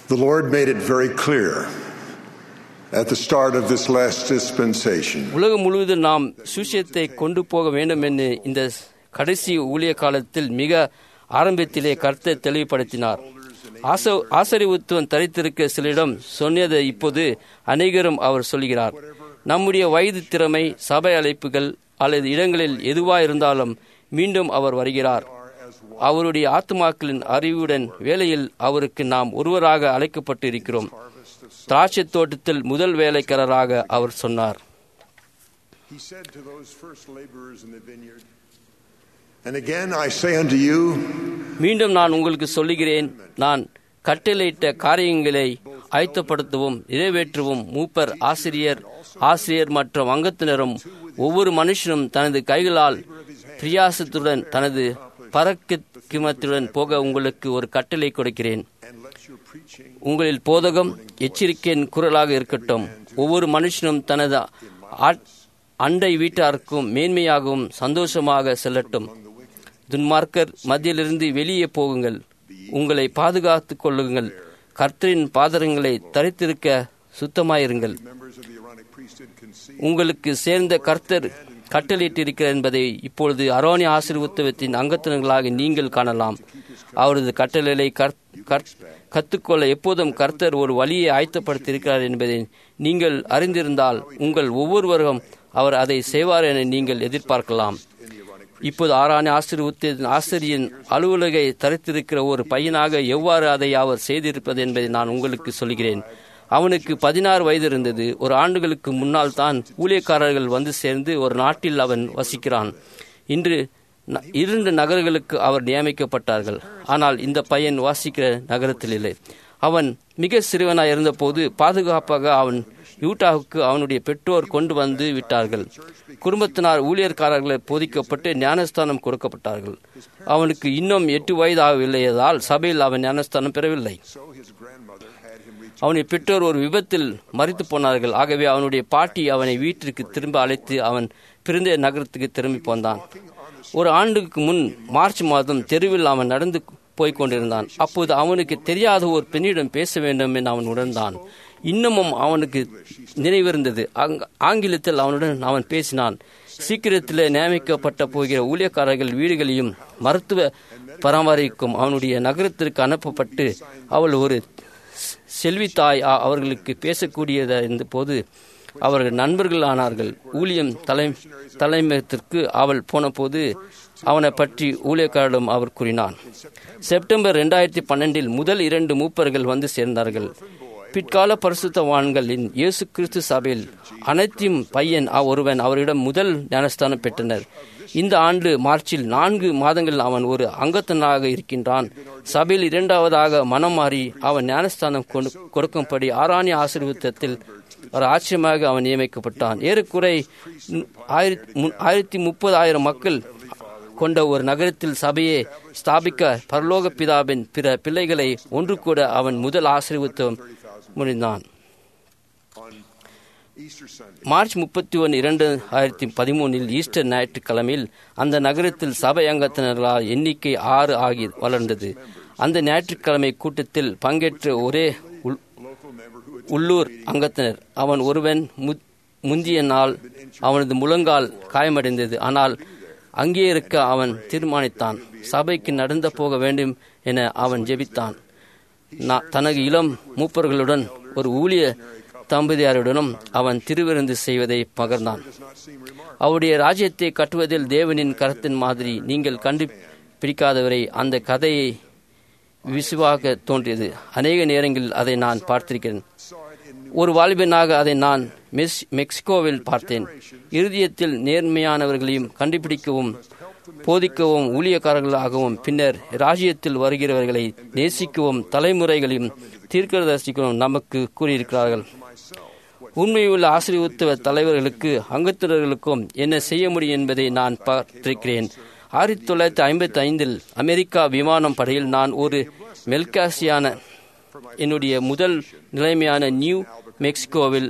The Lord made it very clear at the start of this last dispensation உலகம் முழுவதும் நாம் சுவிசேஷத்தை கொண்டு போக வேண்டும் என்று இந்த கடைசி ஊழிய காலத்தில் மிக ஆரம்பத்திலே கருத்தை தெளிவுபடுத்தினார் ஆச ஆசரிவுத்துவம் தரித்திருக்க சிலரிடம் சொன்னதை இப்போது அநேகரும் அவர் சொல்கிறார் நம்முடைய வயது திறமை சபை அழைப்புகள் அல்லது இடங்களில் எதுவாக இருந்தாலும் மீண்டும் அவர் வருகிறார் அவருடைய ஆத்மாக்களின் அறிவுடன் வேலையில் அவருக்கு நாம் ஒருவராக அழைக்கப்பட்டு இருக்கிறோம் திராட்சை தோட்டத்தில் முதல் வேலைக்காரராக அவர் சொன்னார் He said to those first laborers in the vineyard, And again I say unto you, மீண்டும் நான் உங்களுக்கு சொல்லுகிறேன் நான் கட்டளையிட்ட காரியங்களை ஆயத்தப்படுத்தவும் நிறைவேற்றவும் மூப்பர் ஆசிரியர் ஆசிரியர் மற்றும் அங்கத்தினரும் ஒவ்வொரு மனுஷனும் தனது கைகளால் பிரியாசத்துடன் தனது பறக்கிமத்துடன் போக உங்களுக்கு ஒரு கட்டளை கொடுக்கிறேன் and let your preaching உங்களில் போதகம் எச்சரிக்கையின் குரலாக இருக்கட்டும் ஒவ்வொரு மனுஷனும் தனது ஆட்- அண்டை வீட்டாருக்கும் மேன்மையாகவும் சந்தோஷமாக செல்லட்டும் துன்மார்க்கர் மத்தியிலிருந்து வெளியே போகுங்கள் உங்களை பாதுகாத்துக் கொள்ளுங்கள் கர்த்தரின் பாதரங்களை தரித்திருக்க சுத்தமாயிருங்கள் members of the Aaronic priesthood can see உங்களுக்கு சேர்ந்த கர்த்தர் கட்டளையிட்டிருக்கிறார் என்பதை இப்பொழுது அரோனி ஆசீர்வத்துவத்தின் அங்கத்தினர்களாக நீங்கள் காணலாம் அவரது கட்டளைகளை கற்- கற்- கற்றுக்கொள்ள எப்போதும் கர்த்தர் ஒரு வழியை ஆயத்தப்படுத்தியிருக்கிறார் என்பதை நீங்கள் அறிந்திருந்தால் உங்கள் ஒவ்வொருவரும் அவர் அதை செய்வார் என நீங்கள் எதிர்பார்க்கலாம் இப்போது ஆறான ஆசிரியத்தின் ஆசிரியன் அலுவலகை தரித்திருக்கிற ஒரு பையனாக எவ்வாறு அதை அவர் செய்திருப்பது என்பதை நான் உங்களுக்கு சொல்கிறேன் அவனுக்கு பதினாறு வயது இருந்தது ஒரு ஆண்டுகளுக்கு முன்னால் தான் ஊழியக்காரர்கள் வந்து சேர்ந்து ஒரு நாட்டில் அவன் வசிக்கிறான் இன்று ந- இரண்டு நகர்களுக்கு அவர் நியமிக்கப்பட்டார்கள் ஆனால் இந்த பையன் வாசிக்கிற நகரத்தில் இல்லை அவன் மிக சிறுவனாய் இருந்தபோது பாதுகாப்பாக அவன் யூட்டாவுக்கு அவனுடைய பெற்றோர் கொண்டு வந்து விட்டார்கள் குடும்பத்தினார் ஊழியர்காரர்களை போதிக்கப்பட்டு ஞானஸ்தானம் கொடுக்கப்பட்டார்கள் அவனுக்கு இன்னும் எட்டு வயது ஆகவில்லையதால் சபையில் அவன் ஞானஸ்தானம் பெறவில்லை so his grandmother had him reach அவனுடைய பெற்றோர் ஒரு விபத்தில் மறித்து போனார்கள் ஆகவே அவனுடைய பாட்டி அவனை வீட்டிற்கு திரும்ப அழைத்து அவன் பிறந்த நகரத்துக்கு திரும்பி போந்தான் ஒரு ஆண்டுக்கு முன் மார்ச் மாதம் தெருவில் அவன் நடந்து போய்க் கொண்டிருந்தான் அப்போது அவனுக்கு தெரியாத ஒரு பெண்ணிடம் பேச வேண்டும் என்று அவன் உணர்ந்தான் இன்னமும் அவனுக்கு நினைவிருந்தது அங்க- ஆங்கிலத்தில் அவனுடன் அவன் பேசினான் சீக்கிரத்தில் நியமிக்கப்பட்ட போகிற ஊழியக்காரர்கள் வீடுகளையும் மருத்துவ பராமரிக்கும் அவனுடைய நகரத்திற்கு அனுப்பப்பட்டு அவள் ஒரு செல்வி தாய் அ- அவர்களுக்கு பேசக்கூடியதா இருந்த போது அவர்கள் நண்பர்கள் ஆனார்கள் ஊழியம் தலை தலைமையகத்திற்கு அவள் போனபோது அவனை பற்றி ஊழியக்காரிடம் அவர் கூறினான் செப்டம்பர் ரெண்டாயிரத்தி பன்னெண்டில் முதல் இரண்டு மூப்பர்கள் வந்து சேர்ந்தார்கள் பிற்கால பரிசுத்தவான்களின் இயேசு கிறிஸ்து சபையில் அனைத்தையும் பையன் அ- ஒருவன் அவரிடம் முதல் ஞானஸ்தானம் பெற்றனர் இந்த ஆண்டு மார்ச்சில் நான்கு மாதங்கள் அவன் ஒரு அங்கத்தனாக இருக்கின்றான் சபையில் இரண்டாவதாக மனம் மாறி அவன் ஞானஸ்தானம் கொடு- கொடுக்கும்படி ஆராணி ஆசீர்வாதத்தில் ஒரு ஆச்சரியமாக அவன் நியமிக்கப்பட்டான் ஏறக்குறை நு- ஆயிரத்தி மு- ஆயிரத்தி முப்பதாயிரம் மக்கள் கொண்ட ஒரு நகரத்தில் சபையை ஸ்தாபிக்க பரலோக பிதாவின் பிற பிள்ளைகளை ஒன்று கூட அவன் முதல் ஆசீர்வத்துவம் முடிந்தான் on Easter Sunday. மார்ச் முப்பத்தி ஒன்று இரண்டு ஆயிரத்தி பதிமூணில் ஈஸ்டர் ஞாயிற்றுக்கிழமையில் அந்த நகரத்தில் சபை அங்கத்தினர்களால் எண்ணிக்கை ஆறு ஆகி வளர்ந்தது அந்த ஞாயிற்றுக்கிழமை கூட்டத்தில் பங்கேற்ற ஒரே உள்- Local member who had உள்ளூர் அங்கத்தினர் அவன் ஒருவன் மு- முந்திய நாள் அவனது முழங்கால் காயமடைந்தது ஆனால் அங்கே இருக்க அவன் தீர்மானித்தான் சபைக்கு நடந்து போக வேண்டும் என அவன் ஜெபித்தான் நா- தனது இளம் மூப்பர்களுடன் ஒரு ஊழிய தம்பதியாருடனும் அவன் திருவிருந்து செய்வதை பகர்ந்தான் அவருடைய ராஜ்யத்தை கட்டுவதில் தேவனின் கருத்தின் மாதிரி நீங்கள் கண்டுபிடிக்காதவரை அந்த கதையை விசுவாக தோன்றியது அநேக நேரங்களில் அதை நான் பார்த்திருக்கிறேன் ஒரு வாலிபனாக அதை நான் மெஸ் மெக்சிகோவில் பார்த்தேன் இருதயத்தில் நேர்மையானவர்களையும் கண்டுபிடிக்கவும் போதிக்கவும் ஊழியக்காரர்களாகவும் பின்னர் ராஜ்யத்தில் வருகிறவர்களை நேசிக்கவும் தலைமுறைகளையும் தீர்க்கதரிசிக்கவும் நமக்கு கூறியிருக்கிறார்கள் உண்மையுள்ள ஆசீர்வத்துவ தலைவர்களுக்கு அங்கத்தினர்களுக்கும் என்ன செய்ய முடியும் என்பதை நான் பார்த்திருக்கிறேன் ஆயிரத்தி தொள்ளாயிரத்தி ஐம்பத்தி ஐந்தில் அமெரிக்கா விமானம் படையில் நான் ஒரு மெல்காசியான என்னுடைய முதல் நிலைமையான நியூ மெக்சிகோவில்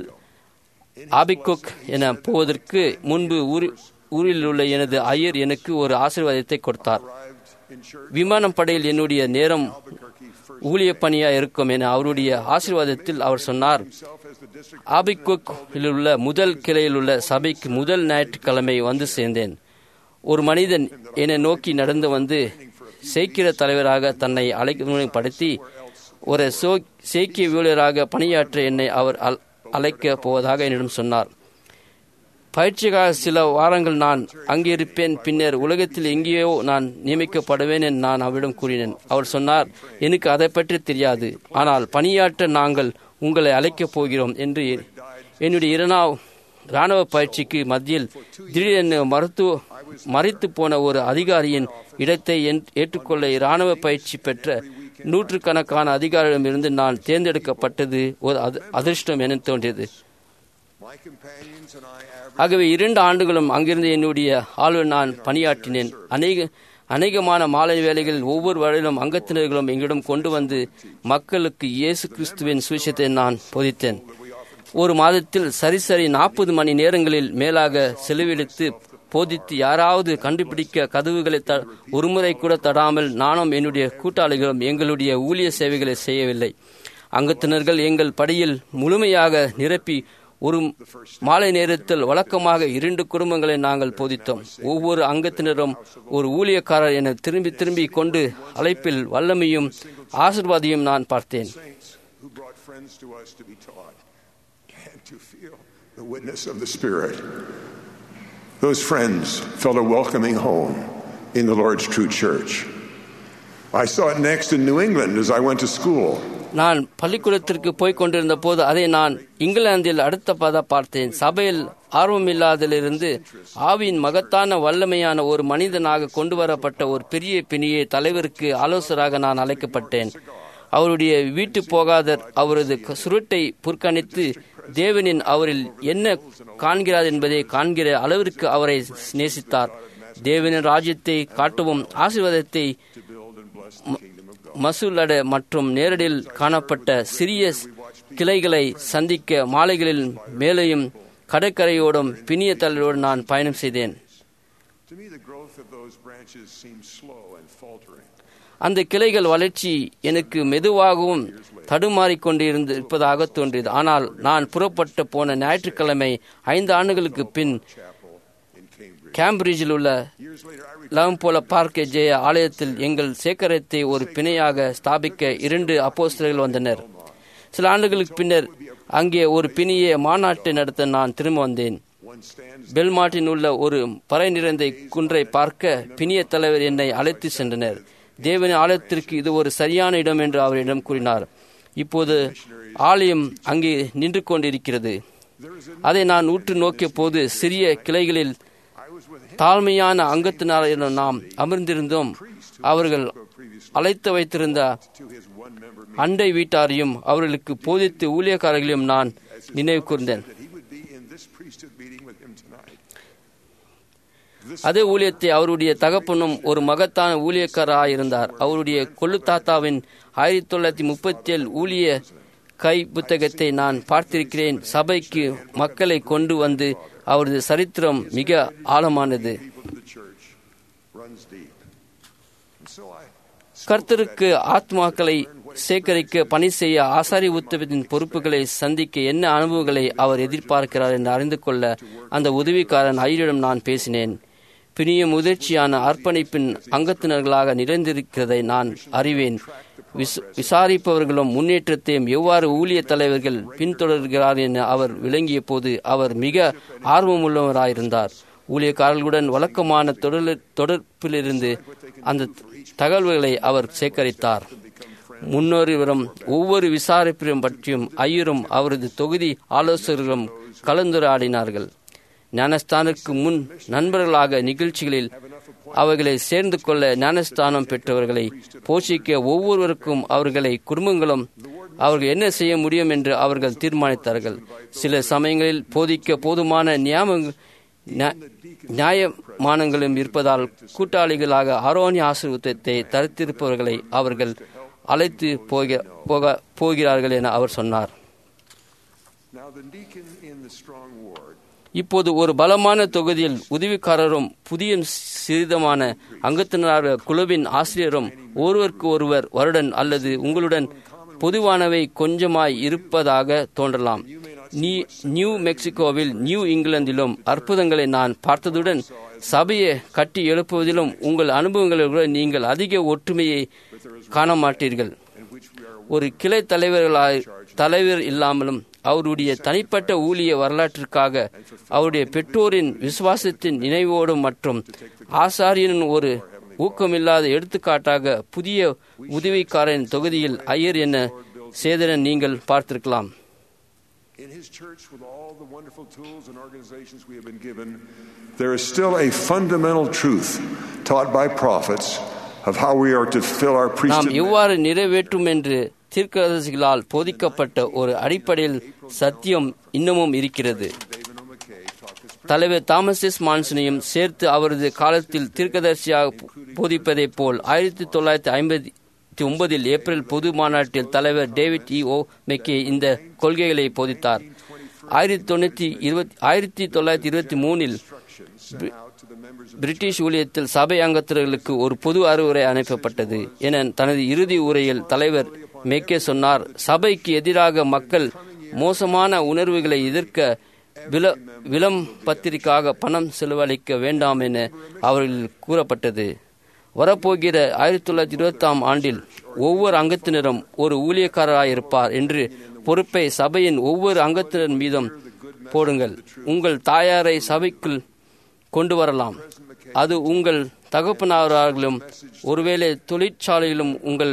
ஆபிகோக் என போவதற்கு முன்பு ஊரி- ஊரில் உள்ள எனது ஐயர் எனக்கு ஒரு ஆசீர்வாதத்தை கொடுத்தார் விமானம் படையில் என்னுடைய நேரம் ஊழிய பணியா இருக்கும் என அவருடைய ஆசீர்வாதத்தில் அவர் சொன்னார் himself as the district ஆபிக்குக்கில் உள்ள முதல் கிளையில் உள்ள சபைக்கு முதல் ஞாயிற்றுக்கிழமை வந்து சேர்ந்தேன் ஒரு மனிதன் என்னை நோக்கி நடந்து வந்து சேக்கிர தலைவராக தன்னை அழைப்படுத்தி ஒரு சோ சேக்கிய ஊழியராக பணியாற்ற என்னை அவர் அல்- அழைக்கப் போவதாக என்னிடம் சொன்னார் பயிற்சிக்காக சில வாரங்கள் நான் அங்கே இருப்பேன் பின்னர் உலகத்தில் எங்கேயோ நான் நியமிக்கப்படுவேன் என்று நான் அவரிடம் கூறினேன் அவர் சொன்னார் எனக்கு அதை பற்றி தெரியாது ஆனால் பணியாற்ற நாங்கள் உங்களை அழைக்கப் போகிறோம் என்று என்னுடைய இரண்டா இராணுவ பயிற்சிக்கு மத்தியில் திடீரென மருத்துவ மறித்து போன ஒரு அதிகாரியின் இடத்தை என்- ஏற்றுக்கொள்ள இராணுவ பயிற்சி பெற்ற நூற்றுக்கணக்கான அதிகாரியிடமிருந்து நான் தேர்ந்தெடுக்கப்பட்டது ஒரு அது- அதிர்ஷ்டம் என தோன்றியது My companions and I averaged ஆகவே இரண்டு ஆண்டுகளும் அங்கிருந்து என்னுடைய ஆளுநர் நான் பணியாற்றினேன் அநேக அநேகமான மாலை வேளைகளில் ஒவ்வொரு வருடம் அங்கத்தினர்களும் எங்களிடம் கொண்டு வந்து மக்களுக்கு இயேசு கிறிஸ்துவின் சுவிசேஷத்தை நான் போதித்தேன் ஒரு மாதத்தில் சரி சரி நாற்பது மணி நேரங்களில் மேலாக செலவழித்து போதித்து யாராவது கண்டுபிடிக்க கதவுகளை த ஒருமுறை கூட தடாமல் நானும் என்னுடைய கூட்டாளிகளும் எங்களுடைய ஊழிய சேவைகளை செய்யவில்லை அங்கத்தினர்கள் எங்கள் படியில் முழுமையாக நிரப்பி ஒரு மாலை நேரத்தில் வழக்கமாக இரண்டு குடும்பங்களை நாங்கள் போதித்தோம் ஒவ்வொரு அங்கத்தினரும் ஒரு ஊழியக்காரர் என திரும்பி திரும்பி கொண்டு அழைப்பில் வல்லமையும் ஆசிர்வாதியும் நான் பார்த்தேன் saints who brought friends to us to be taught and to feel the witness of the Spirit. Those friends felt a welcoming home in the Lord's true church. I saw it next in New England as I went to school. நான் பள்ளிக்கூடத்திற்கு போய்க் கொண்டிருந்த போது அதை நான் இங்கிலாந்தில் அடுத்த பத பார்த்தேன் சபையில் ஆர்வமில்லாதிலிருந்து ஆவியின் மகத்தான வல்லமையான ஒரு மனிதனாக கொண்டு வரப்பட்ட ஒரு பெரிய பிணியை தலைவருக்கு ஆலோசராக நான் அழைக்கப்பட்டேன் அவருடைய வீட்டு போகாதர் அவரது க- சுருட்டை புறக்கணித்து தேவனின் அவரில் என்ன காண்கிறார் என்பதை காண்கிற அளவிற்கு அவரை நேசித்தார் தேவனின் ராஜ்யத்தை காட்டவும் ஆசீர்வாதத்தை மசூலட மற்றும் நேரடியில் காணப்பட்ட சிறிய கிளைகளை சந்திக்க மாலைகளில் மேலேயும் கடற்கரையோடும் பிணிய தலையோடு நான் பயணம் செய்தேன் To me, the growth of those branches seemed slow and faltering. அந்த கிளைகள் வளர்ச்சி எனக்கு மெதுவாகவும் தடுமாறிக் கொண்டிருந்து இருப்பதாக தோன்றியது ஆனால் நான் புறப்பட்டு போன ஞாயிற்றுக்கிழமை ஐந்து ஆண்டுகளுக்கு பின் Chapel in Cambridge. கேம்பிரிட்ஜில் உள்ள Years later, I லவம்போல பார்க்க ஜெய ஆலயத்தில் எங்கள் சேக்கரத்தை ஒரு பிணையாக ஸ்தாபிக்க இரண்டு அப்போஸ்தலர்கள் வந்தனர் சில ஆண்டுகளுக்கு பின்னர் அங்கே ஒரு பிணிய மாநாட்டை நடத்த நான் திரும்ப வந்தேன் one stands பெல்மாட்டின் உள்ள ஒரு பறை நிறைந்த குன்றை பார்க்க பிணிய தலைவர் என்னை அழைத்து சென்றனர் தேவனின் ஆலயத்திற்கு இது ஒரு சரியான இடம் என்று அவரிடம் கூறினார் இப்போது ஆலயம் அங்கே நின்று கொண்டிருக்கிறது அதை நான் உற்று நோக்கிய போது சிறிய கிளைகளில் I was with him தாழ்மையான அங்கத்தினரிடம் நாம் அமர்ந்திருந்தோம் அவர்கள் அழைத்து வைத்திருந்த to his one member meeting அண்டை வீட்டாரையும் அவர்களுக்கு போதித்து ஊழியக்காரர்களையும் நான் நினைவு கூர்ந்தேன் that he would be in this priesthood meeting with him tonight. அதே ஊழியத்தை அவருடைய தகப்பனும் ஒரு மகத்தான ஊழியக்காரராக இருந்தார் அவருடைய கொள்ளு தாத்தாவின் ஆயிரத்தி தொள்ளாயிரத்தி முப்பத்தி ஏழு ஊழிய கை புத்தகத்தை நான் பார்த்திருக்கிறேன் சபைக்கு மக்களை கொண்டு வந்து அவரது சரித்திரம் மிக ஆழமானது People of the church runs deep. And so I கர்த்தருக்கு ஆத்மாக்களை சேகரிக்க பணி செய்ய ஆசாரி உத்தவத்தின் பொறுப்புகளை சந்திக்க என்ன அனுபவங்களை அவர் எதிர்பார்க்கிறார் என்று அறிந்து கொள்ள அந்த உதவிக்காரன் ஐயரிடம் நான் பேசினேன் பிணிய முதிர்ச்சியான அர்ப்பணிப்பின் அங்கத்தினர்களாக நிறைந்திருக்கிறதை நான் அறிவேன் விஸ்- விசாரிப்பவர்களும் முன்னேற்றத்தையும் எவ்வாறு ஊழிய தலைவர்கள் பின்தொடர்கிறார் என அவர் விளங்கிய போது அவர் மிக ஆர்வமுள்ளவராயிருந்தார் ஊழியக்காரர்களுடன் வழக்கமான தொடர் தொடர்பிலிருந்து அந்த தகவல்களை அவர் சேகரித்தார் முன்னோரிவரும் ஒவ்வொரு விசாரிப்பிலும் பற்றியும் ஐயரும் அவரது தொகுதி ஆலோசகர்களும் கலந்துரையாடினார்கள் ஞானஸ்தானுக்கு முன் நண்பர்களாக நிகழ்ச்சிகளில் அவைகளை சேர்ந்து கொள்ள ஞானஸ்தானம் பெற்றவர்களை போஷிக்க ஒவ்வொருவருக்கும் அவர்களை குடும்பங்களும் அவர்கள் என்ன செய்ய முடியும் என்று அவர்கள் தீர்மானித்தார்கள் சில சமயங்களில் போதிக்க போதுமான நியாம நியா- நியாயமானங்களும் இருப்பதால் கூட்டாளிகளாக ஆரோனிய ஆசீர்வாதத்தை தரித்திருப்பவர்களை அவர்கள் அழைத்து போக போக போகிறார்கள் என அவர் சொன்னார் now the deacon in the strong ward இப்போது ஒரு பலமான தொகுதியில் உதவிக்காரரும் புதிய சிறிதமான அங்கத்தினர் குழுவின் ஆசிரியரும் ஒருவருக்கு ஒருவர் வருடன் அல்லது உங்களுடன் பொதுவானவை கொஞ்சமாய் இருப்பதாக தோன்றலாம் நீ நியூ மெக்சிகோவில் நியூ இங்கிலாந்திலும் அற்புதங்களை நான் பார்த்ததுடன் சபையை கட்டி எழுப்புவதிலும் உங்கள் அனுபவங்களுடன் நீங்கள் அதிக ஒற்றுமையை காண மாட்டீர்கள் ஒரு கிளை தலைவர்களாய் தலைவர் இல்லாமலும் அவருடைய தனிப்பட்ட ஊழிய வரலாற்றிற்காக அவருடைய பெற்றோரின் விசுவாசத்தின் நினைவோடும் மற்றும் ஆசாரியனின் ஒரு ஊக்கமில்லாத எடுத்துக்காட்டாக புதிய உதவிக்காரன் தொகுதியில் ஐயர் என சேதனன் நீங்கள் பார்த்திருக்கலாம் In his church, with all the wonderful tools and organizations we have been given, there is still a fundamental truth taught by prophets of how we are to fill our நாம் priesthood. எவ்வாறு நிறைவேற்றும் என்று தீர்க்கதரிசிகளால் போதிக்கப்பட்ட ஒரு அடிப்படையில் சத்தியம் இன்னமும் இருக்கிறது தலைவர் தாமஸ் எஸ் மான்சனையும் சேர்த்து அவரது காலத்தில் தீர்க்கதரிசியாக போதிப்பதைப் போல் ஆயிரத்தி தொள்ளாயிரத்தி ஐம்பத்தி ஒன்பதில் ஏப்ரல் பொது மாநாட்டில் தலைவர் டேவிட் இ ஓ மெக்கே இந்த கொள்கைகளை போதித்தார் ஆயிரத்தி தொண்ணூற்றி இருபத்தி ஆயிரத்தி தொள்ளாயிரத்தி இருபத்தி மூணில் பிரிட்டிஷ் ஊழியத்தில் சபை அங்கத்தினர்களுக்கு ஒரு பொது அறிவுரை அனுப்பப்பட்டது என தனது இறுதி உரையில் தலைவர் மேக்கே சொன்னார் சபைக்கு எதிராக மக்கள் மோசமான உணர்வுகளை எதிர்க்க வில விளம் பத்திரிக்காக பணம் செலவழிக்க வேண்டாம் என அவர்கள் கூறப்பட்டது வரப்போகிற ஆயிரத்தி தொள்ளாயிரத்தி இருபத்தாம் ஆண்டில் ஒவ்வொரு அங்கத்தினரும் ஒரு ஊழியக்காரராயிருப்பார் என்று பொறுப்பை சபையின் ஒவ்வொரு அங்கத்தினர் மீதும் போடுங்கள் உங்கள் தாயாரை சபைக்குள் கொண்டு வரலாம் அது உங்கள் தகப்பனாரார்களும் ஒருவேளை தொழிற்சாலையிலும் உங்கள்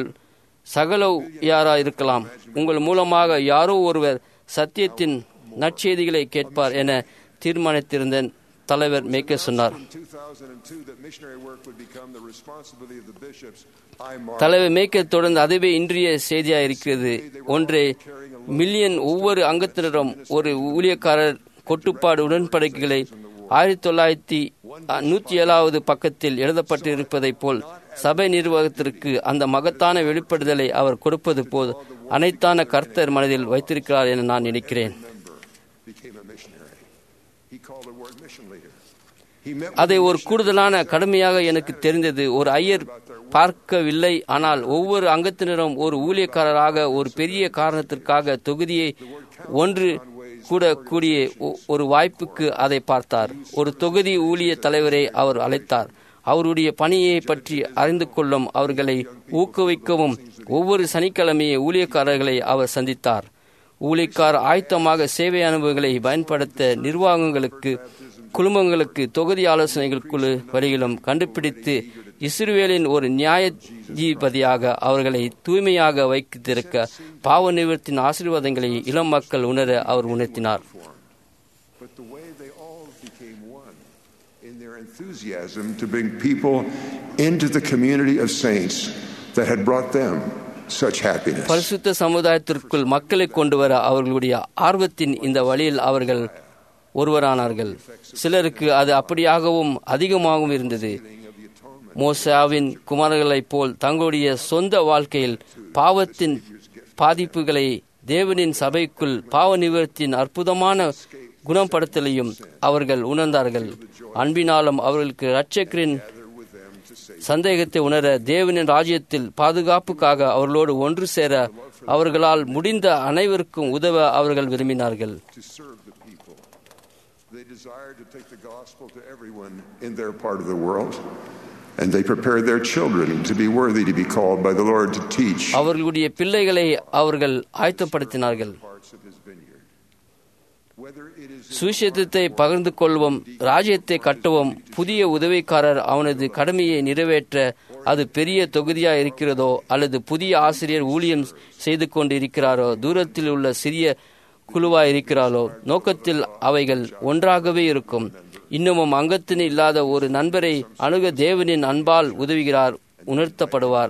சகலவியாரா இருக்கலாம் உங்கள் மூலமாக யாரோ ஒருவர் சத்தியத்தின் நற்செய்திகளை கேட்பார் என தீர்மானித்திருந்த தலைவர் மேக்க சொன்னார் 2002 that missionary work would become the responsibility of the bishops. I mark தலைவர் மேக்க தொடர்ந்து அதுவே இன்றைய செய்தியா இருக்கிறது ஒன்றை மில்லியன் ஒவ்வொரு அங்கத்தினரும் ஒரு ஊழியக்காரர் கொட்டுப்பாடு உடன்படிக்கைகளை ஆயிரத்தி தொள்ளாயிரத்தி நூற்றி ஏழாவது பக்கத்தில் எழுதப்பட்டிருப்பதைப் போல் சபை நிர்வாகத்திற்கு அந்த மகத்தான வெளிப்படுதலை அவர் கொடுப்பது போல் அனைத்தான கர்த்தர் மனதில் வைத்திருக்கிறார் என நான் நினைக்கிறேன் became a missionary. He called the word mission leader. He met with அதை ஒரு கூடுதலான கடுமையாக எனக்கு தெரிந்தது ஒரு ஐயர் பார்க்கவில்லை ஆனால் ஒவ்வொரு அங்கத்தினரும் ஒரு ஊழியக்காரராக ஒரு பெரிய காரணத்திற்காக தொகுதியை ஒன்று கூட கூடிய ஒ- ஒரு வாய்ப்புக்கு அதை பார்த்தார் ஒரு தொகுதி ஊழிய தலைவரை அவர் அழைத்தார் அவருடைய பணியை பற்றி அறிந்து கொள்ளும் அவர்களை ஊக்குவிக்கவும் ஒவ்வொரு சனிக்கிழமையே ஊழியக்காரர்களை அவர் சந்தித்தார் ஊழியக்கார் ஆயத்தமாக சேவை அனுபவங்களை பயன்படுத்த நிர்வாகங்களுக்கு குழுமங்களுக்கு தொகுதி ஆலோசனைகள் குழு வழிகளும் கண்டுபிடித்து இஸ்ரவேலின் ஒரு நியாயாதிபதியாக அவர்களை தூய்மையாக வைத்திருக்க பாவ நிவர்த்தின் ஆசீர்வாதங்களை இளம் மக்கள் உணர அவர் உணர்த்தினார் But the way they all became one in their enthusiasm to bring people into the community of saints that had brought them such happiness. பரிசுத்த சமுதாயத்திற்குள் மக்களை கொண்டு வர அவர்களுடைய ஆர்வத்தின் இந்த வழியில் அவர்கள் ஒருவரானார்கள் சிலருக்கு அது அப்படியாகவும் அதிகமாகவும் இருந்தது மோசாவின் குமாரர்களைப் போல் தங்களுடைய சொந்த வாழ்க்கையில் பாவத்தின் பாதிப்புகளை தேவனின் சபைக்குள் பாவ நிவர்த்தியின் அற்புதமான குணப்படுத்தலையும் அவர்கள் உணர்ந்தார்கள் அன்பினாலும் அவர்களுக்கு இரட்சகரின் சந்தேகத்தை உணர தேவனின் ராஜ்யத்தில் பாதுகாப்புக்காக அவர்களோடு ஒன்று சேர அவர்களால் முடிந்த அனைவருக்கும் உதவ அவர்கள் விரும்பினார்கள் to serve the people. They desired to take the gospel to everyone in their part of the world. And they prepared their children to be worthy to be called by the Lord to teach அவர்களுடைய பிள்ளைகளை அவர்கள் ஆயத்தப்படுத்தினார்கள் parts of his vineyard. Whether it is in சுவிசேஷத்தை பகிர்ந்து கொள்வோம் ராஜ்யத்தை கட்டவும் புதிய உதவிக்காரர் அவனது கடமையை நிறைவேற்ற அது பெரிய தொகுதியா இருக்கிறதோ அல்லது புதிய ஆசிரியர் ஊழியம் செய்து கொண்டு இருக்கிறாரோ தூரத்தில் உள்ள சிறிய குழுவா இருக்கிறாரோ நோக்கத்தில் அவைகள் ஒன்றாகவே இருக்கும் இன்னமும் அங்கத்தின் இல்லாத ஒரு நண்பரை அணுக தேவனின் அன்பால் உதவுகிறார் உணர்த்தப்படுவார்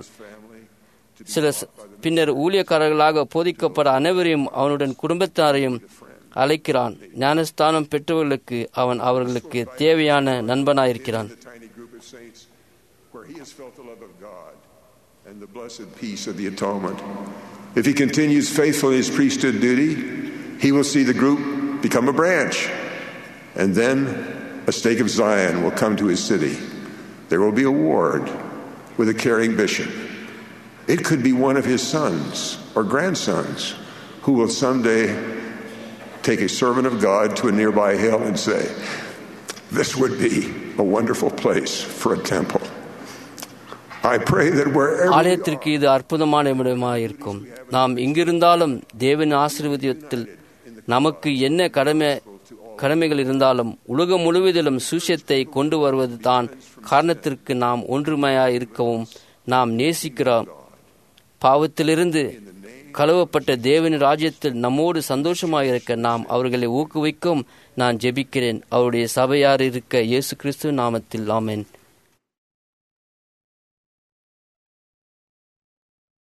சில ச- பின்னர் ஊழியக்காரர்களாக போதிக்கப்பட அனைவரையும் அவனுடன் குடும்பத்தாரையும் அழைக்கிறான் ஞானஸ்தானம் பெற்றவர்களுக்கு அவன் அவர்களுக்கு தேவையான நண்பனாயிருக்கிறான் the tiny group of saints where he has felt the love of God and the blessed peace of the atonement. If he continues faithful in his priesthood duty, he will see the group become a branch. And then a stake of Zion will come to his city. There will be a ward with a caring bishop. It could be one of his sons or grandsons who will someday take a servant of God to a nearby hill and say, This would be a wonderful place for a temple. I pray that wherever we ஆலயத்திற்கு இது அற்புதமான இடமாக இருக்கும் நாம் இங்கிருந்தாலும் தேவன் ஆசீர்வதியத்தில் நமக்கு என்ன கடமை கடமைகள் இருந்தாலும் உலகம் முழுவதிலும் சுஷத்தை கொண்டு வருவது தான் காரணத்திற்கு நாம் ஒன்றுமையாய் இருக்கவும் நாம் நேசிக்கிறோம் பாவத்திலிருந்து கழுவப்பட்ட தேவனின் ராஜ்யத்தில் நம்மோடு சந்தோஷமாக இருக்க நாம் அவர்களை ஊக்குவிக்கும் நான் ஜெபிக்கிறேன் அவருடைய சபையார் இருக்க இயேசு கிறிஸ்து நாமத்தில் ஆமென்